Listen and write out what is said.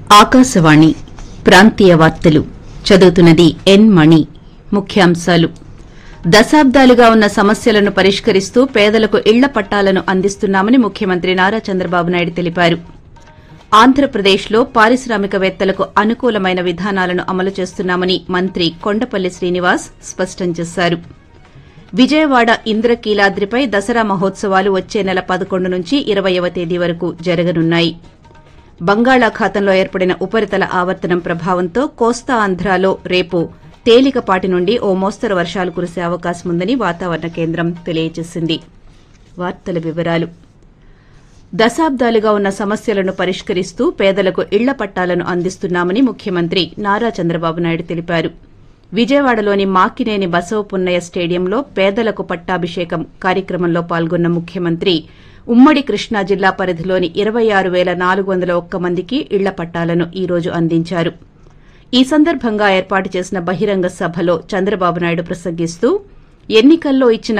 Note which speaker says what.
Speaker 1: ఆకాశవాణి ప్రాంతీయ వార్తలు చదువుతున్నది ఎన్ మణి ముఖ్యాంశాలు దశాబ్దాలుగా ఉన్న సమస్యలను పరిష్కరిస్తూ పేదలకు ఇళ్ల పట్టాలను అందిస్తున్నామని ముఖ్యమంత్రి నారా చంద్రబాబు నాయుడు తెలిపారు ఆంధ్రప్రదేశ్లో పారిశ్రామికవేత్తలకు అనుకూలమైన విధానాలను అమలు చేస్తున్నామని మంత్రి కొండపల్లి శ్రీనివాస్ స్పష్టం చేశారు విజయవాడ ఇంద్రకీలాద్రిపై దసరా మహోత్సవాలు వచ్చే నెల పదకొండు నుంచి ఇరవయవ తేదీ వరకు జరగనున్నాయి బంగాళాఖాతంలో ఏర్పడిన ఉపరితల ఆవర్తనం ప్రభావంతో కోస్తా ఆంధ్రాలో రేపు తేలికపాటి నుండి ఓ మోస్తరు వర్షాలు కురిసే అవకాశం ఉందని వాతావరణ కేంద్రం తెలియజేసింది వార్తల వివరాలు దశాబ్దాలుగా ఉన్న సమస్యలను పరిష్కరిస్తూ పేదలకు ఇళ్ల పట్టాలను అందిస్తున్నామని ముఖ్యమంత్రి నారా చంద్రబాబు నాయుడు తెలిపారు విజయవాడలోని మాకినేని బసవపున్నయ్య స్టేడియంలో పేదలకు పట్టాభిషేకం కార్యక్రమంలో పాల్గొన్న ముఖ్యమంత్రి ఉమ్మడి కృష్ణా జిల్లా పరిధిలోని ఇరవై ఆరు పేల నాలుగు వందల ఒక్క మందికి ఇళ్ల పట్టాలను ఈ రోజు అందించారు ఈ సందర్భంగా ఏర్పాటు చేసిన బహిరంగ సభలో చంద్రబాబు నాయుడు ప్రసంగిస్తూ ఎన్నికల్లో ఇచ్చిన